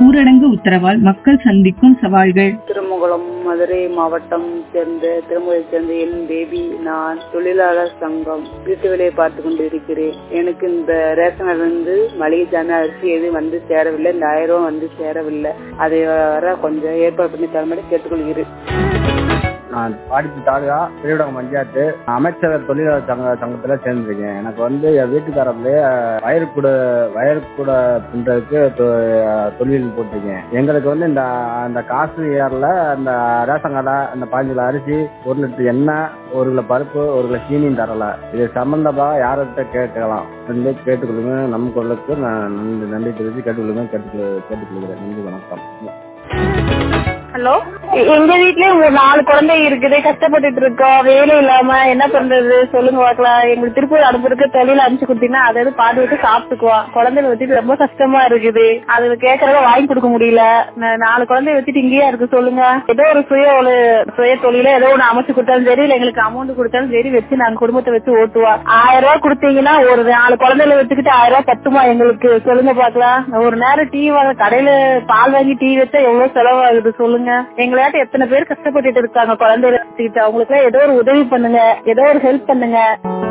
ஊரடங்கு உத்தரவால் மக்கள் சந்திக்கும் சவால்கள் திருமங்கலம் மதுரை மாவட்டம் சேர்ந்த திருமலை சேர்ந்த என் பேபி நான் தொழிலாளர் சங்கம் வீட்டு வேலையை பார்த்து கொண்டு இருக்கிறேன் எனக்கு இந்த ரேஷனில் இருந்து மளிகை ஜாமான் அரிசி எதுவும் வந்து சேரவில்லை இந்த ஆயிரம் ரூபாய் வந்து சேரவில்லை அதை வர கொஞ்சம் ஏற்பாடு பண்ணி தரும்படி கேட்டுக்கொள்கிறேன் நான் பாடிப்பு தாலுகா திருவிடம் பஞ்சாயத்து அமைச்சர் தொழிலாளர் சங்க சங்கத்துல சேர்ந்திருக்கேன் எனக்கு வந்து என் வீட்டுக்காரங்களே வயற்கூட வயற்கூட பண்றதுக்கு தொ- தொழில் போட்டிருக்கேன் எங்களுக்கு வந்து இந்த அந்த காசு ஏறல அந்த ரேஷன் கடை அந்த பாஞ்சு கிலோ அரிசி ஒரு லிட்டர் எண்ணெய் ஒரு கிலோ பருப்பு ஒரு கிலோ சீனியும் தரல இது சம்பந்தமா யார்கிட்ட கேட்கலாம் ரெண்டு கேட்டுக்கொள்ளுங்க நம்ம குரலுக்கு நான் நன்றி நன்றி தெரிவித்து கேட்டுக்கொள்ளுங்க கேட்டு கேட்டுக்கொள்கிறேன் நன்றி வணக்கம் ஹலோ எங்க வீட்லயே ஒரு நாலு குழந்தை இருக்குது கஷ்டப்பட்டுட்டு இருக்கோம் வேலை இல்லாம என்ன பண்றது சொல்லுங்க பார்க்கலாம் எங்களுக்கு திருப்பூர் அனுப்புறதுக்கு தொழில் அனுப்பிச்சு கொடுத்தீங்கன்னா அதை வந்து பாட்டு விட்டு சாப்பிட்டுக்குவோம் குழந்தைகளை வச்சுட்டு ரொம்ப கஷ்டமா இருக்குது அது கேட்கறத வாங்கி கொடுக்க முடியல நா- நாலு குழந்தைய வச்சுட்டு இங்கேயா இருக்கு சொல்லுங்க ஏதோ ஒரு சுய ஒரு சுய தொழில ஏதோ ஒண்ணு அமைச்சு கொடுத்தாலும் சரி இல்ல எங்களுக்கு அமௌண்ட் கொடுத்தாலும் சரி வச்சு நாங்க குடும்பத்தை வச்சு ஓட்டுவோம் ஆயிரம் ரூபாய் கொடுத்தீங்கன்னா ஒரு நாலு குழந்தைகளை வச்சுக்கிட்டு ஆயிரம் ரூபாய் பத்துமா எங்களுக்கு சொல்லுங்க பாக்கலாம் ஒரு நேரம் டீ வாங்க கடையில பால் வாங்கி டீ வச்சா எவ்வளவு செலவாகுது சொல்லுங்க எங்களாட்ட எத்தனை பேர் கஷ்டப்பட்டுட்டு இருக்காங்க குழந்தைகளை வச்சுக்கிட்டு அவங்களுக்கு ஏதோ ஒரு உதவி பண்ணுங்க ஏதோ ஒரு ஹெல்ப் பண்ணுங்க